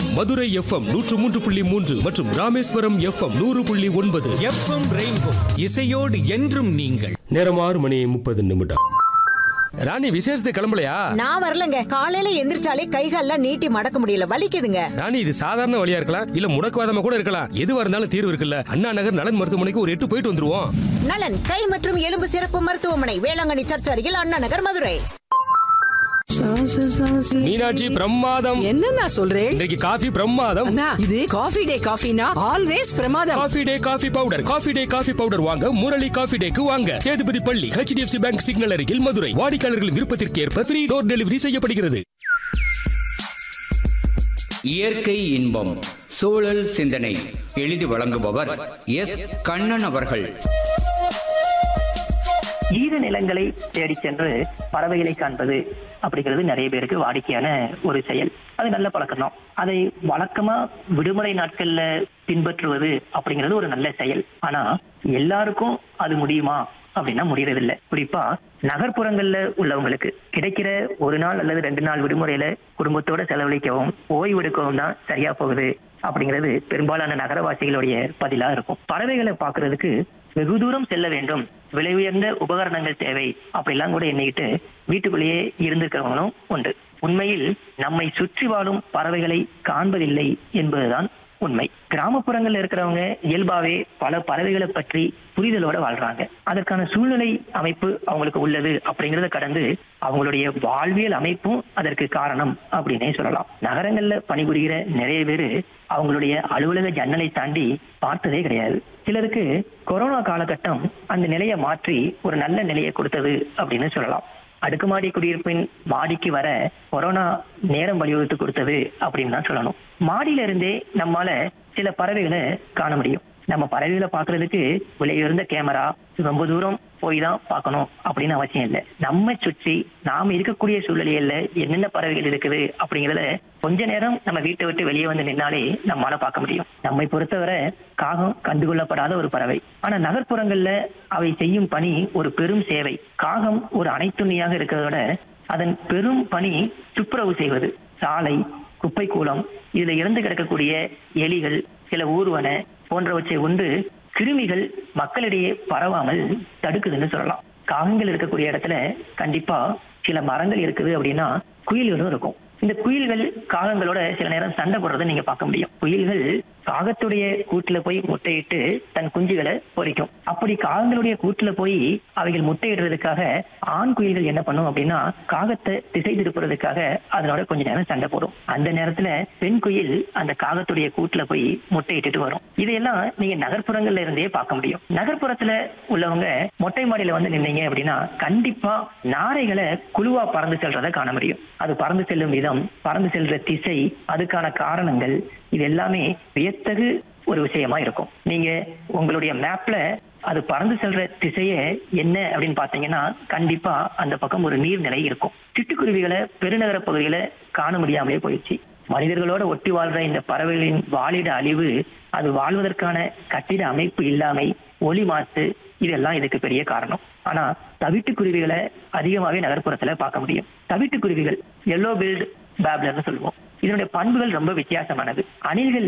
Madurai FM நூற்று மூன்று புள்ளி மூன்று மற்றும் ராமேஸ்வரம் எஃப்எம் நூறு புள்ளி ஒன்பது எஃப்எம் ரெயின்போ இசையோடு என்றும் நீங்கள் நேரம் ஆறு மணி முப்பது நிமிடம் ராணி விசேஷத்துக்கு கிளம்பலையா நான் வரலங்க காலையில எந்திரிச்சாலே கைகால்லாம் நீட்டி மடக்க முடியல வலிக்குதுங்க ராணி இது சாதாரண வழியா இருக்கலாம் இல்ல முடக்குவாதமா கூட இருக்கலாம் எதுவா இருந்தாலும் தீர்வு இருக்குல்ல அண்ணா நகர் நலன் மருத்துவமனைக்கு ஒரு எட்டு போயிட்டு வந்துருவோம் நலன் கை மற்றும் எலும்பு சிறப்பு மருத்துவமனை வேளாங்கண்ணி சர்ச் அருகில் அண்ணா நகர் மதுரை மீனாட்சி பிரமாதம் என்னண்ணா சொல்றேன் இன்றைக்கு காஃபி பிரமாதம் அண்ணா இது காஃபி டே காஃபினா ஆல்வேஸ் பிரமாதம் coffee day coffee powder coffee day coffee powder வாங்க முரளி காஃபி டேக்கு வாங்க சேதுபதி பள்ளி ஹெச்டிஎஃப்சி பேங்க் சிக்னல் அருகில் மதுரை வாடிக்கையாளர்கள் விருப்பத்திற்கு ஏற்ப ஃப்ரீ டோர் டெலிவரி செய்யப்படுகிறது இயற்கை இன்பம் சூழல் சிந்தனை எழுதி வழங்குபவர் எஸ் கண்ணன் அவர்கள் ஈர நிலங்களை தேடி சென்று பறவைகளை காண்பது அப்படிங்கிறது நிறைய பேருக்கு வாடிக்கையான ஒரு செயல் அது நல்ல பழக்கம் தான் அதை வழக்கமா விடுமுறை நாட்கள்ல பின்பற்றுவது அப்படிங்கிறது ஒரு நல்ல செயல் ஆனா எல்லாருக்கும் அது முடியுமா அப்படின்னா முடியறதில்லை குறிப்பா நகர்ப்புறங்கள்ல உள்ளவங்களுக்கு கிடைக்கிற ஒரு நாள் அல்லது ரெண்டு நாள் விடுமுறையில குடும்பத்தோட செலவழிக்கவும் ஓய்வு எடுக்கவும் தான் சரியா போகுது அப்படிங்கிறது பெரும்பாலான நகரவாசிகளுடைய பதிலா இருக்கும் பறவைகளை பார்க்கிறதுக்கு வெகு தூரம் செல்ல வேண்டும் விலை உயர்ந்த உபகரணங்கள் தேவை அப்படிலாம் கூட எண்ணிக்கிட்டு வீட்டுக்குள்ளேயே இருந்திருக்கிறவங்களும் உண்டு உண்மையில் நம்மை சுற்றி வாழும் பறவைகளை காண்பதில்லை என்பதுதான் உண்மை கிராமப்புறங்கள்ல இருக்கிறவங்க இயல்பாவே பல பறவைகளை பற்றி புரிதலோட வாழ்றாங்க அதற்கான சூழ்நிலை அமைப்பு அவங்களுக்கு உள்ளது அப்படிங்கறத கடந்து அவங்களுடைய வாழ்வியல் அமைப்பும் அதற்கு காரணம் அப்படின்னே சொல்லலாம் நகரங்கள்ல பணிபுரிகிற நிறைய பேரு அவங்களுடைய அலுவலக ஜன்னலை தாண்டி பார்த்ததே கிடையாது சிலருக்கு கொரோனா காலகட்டம் அந்த நிலையை மாற்றி ஒரு நல்ல நிலையை கொடுத்தது அப்படின்னு சொல்லலாம் அடுக்குமாடி குடியிருப்பின் மாடிக்கு வர கொரோனா நேரம் வழிவகுத்து கொடுத்தது அப்படின்னு தான் சொல்லணும் மாடியில இருந்தே நம்மால சில பறவைகளை காண முடியும் நம்ம பறவைகளை பார்க்கிறதுக்கு விலை உயர்ந்த கேமரா ரொம்ப தூரம் போய் தான் பார்க்கணும் அப்படின்னு அவசியம் இல்லை நம்ம சுற்றி நாம இருக்கக்கூடிய சூழ்நிலையில என்னென்ன பறவைகள் இருக்குது அப்படிங்கறத கொஞ்ச நேரம் நம்ம வீட்டை விட்டு வெளியே வந்து நின்னாலே நம்மால பார்க்க முடியும் நம்மை பொறுத்தவரை காகம் கண்டுகொள்ளப்படாத ஒரு பறவை ஆனா நகர்ப்புறங்கள்ல அவை செய்யும் பணி ஒரு பெரும் சேவை காகம் ஒரு அனைத்துணியாக இருக்கிறதோட அதன் பெரும் பணி துப்புரவு செய்வது சாலை குப்பை கூலம் இதுல இறந்து கிடக்கக்கூடிய எலிகள் சில ஊர்வன போன்றவற்றை உண்டு கிருமிகள் மக்களிடையே பரவாமல் தடுக்குதுன்னு சொல்லலாம் காகங்கள் இருக்கக்கூடிய இடத்துல கண்டிப்பா சில மரங்கள் இருக்குது அப்படின்னா குயில்களும் இருக்கும் இந்த குயில்கள் காகங்களோட சில நேரம் சண்டை போடுறதை நீங்க பார்க்க முடியும் குயில்கள் காகத்துடைய கூட்டுல போய் முட்டையிட்டு தன் குஞ்சுகளை பொறிக்கும் அப்படி காகங்களுடைய கூட்டுல போய் அவைகள் முட்டையிடுறதுக்காக ஆண் குயில்கள் என்ன பண்ணும் அப்படின்னா காகத்தை திசை திருப்புறதுக்காக அதனோட கொஞ்ச நேரம் சண்டை போடும் அந்த நேரத்துல பெண் குயில் அந்த காகத்துடைய கூட்டுல போய் முட்டையிட்டுட்டு வரும் இதையெல்லாம் நீங்க நகர்ப்புறங்கள்ல இருந்தே பார்க்க முடியும் நகர்ப்புறத்துல உள்ளவங்க மொட்டை மாடியில வந்து நின்னீங்க அப்படின்னா கண்டிப்பா நாரைகளை குழுவா பறந்து செல்றதை காண முடியும் அது பறந்து செல்லும் விதம் பறந்து செல்ற திசை அதுக்கான காரணங்கள் இது எல்லாமே வியத்தகு ஒரு விஷயமா இருக்கும் நீங்க உங்களுடைய மேப்ல அது பறந்து செல்ற திசைய என்ன அப்படின்னு பாத்தீங்கன்னா கண்டிப்பா அந்த பக்கம் ஒரு நீர்நிலை இருக்கும் சிட்டுக்குருவிகளை பெருநகர பகுதியில காண முடியாமலே போயிடுச்சு மனிதர்களோட ஒட்டி வாழ்ற இந்த பறவைகளின் வாழிட அழிவு அது வாழ்வதற்கான கட்டிட அமைப்பு இல்லாமை ஒளி மாசு இதெல்லாம் இதுக்கு பெரிய காரணம் ஆனா தவிட்டுக்குருவிகளை அதிகமாவே நகர்ப்புறத்துல பார்க்க முடியும் தவிட்டுக்குருவிகள் எல்லோ பில்ட் பேப்லர்னு சொல்லுவோம் இதனுடைய பண்புகள் ரொம்ப வித்தியாசமானது அணில்கள்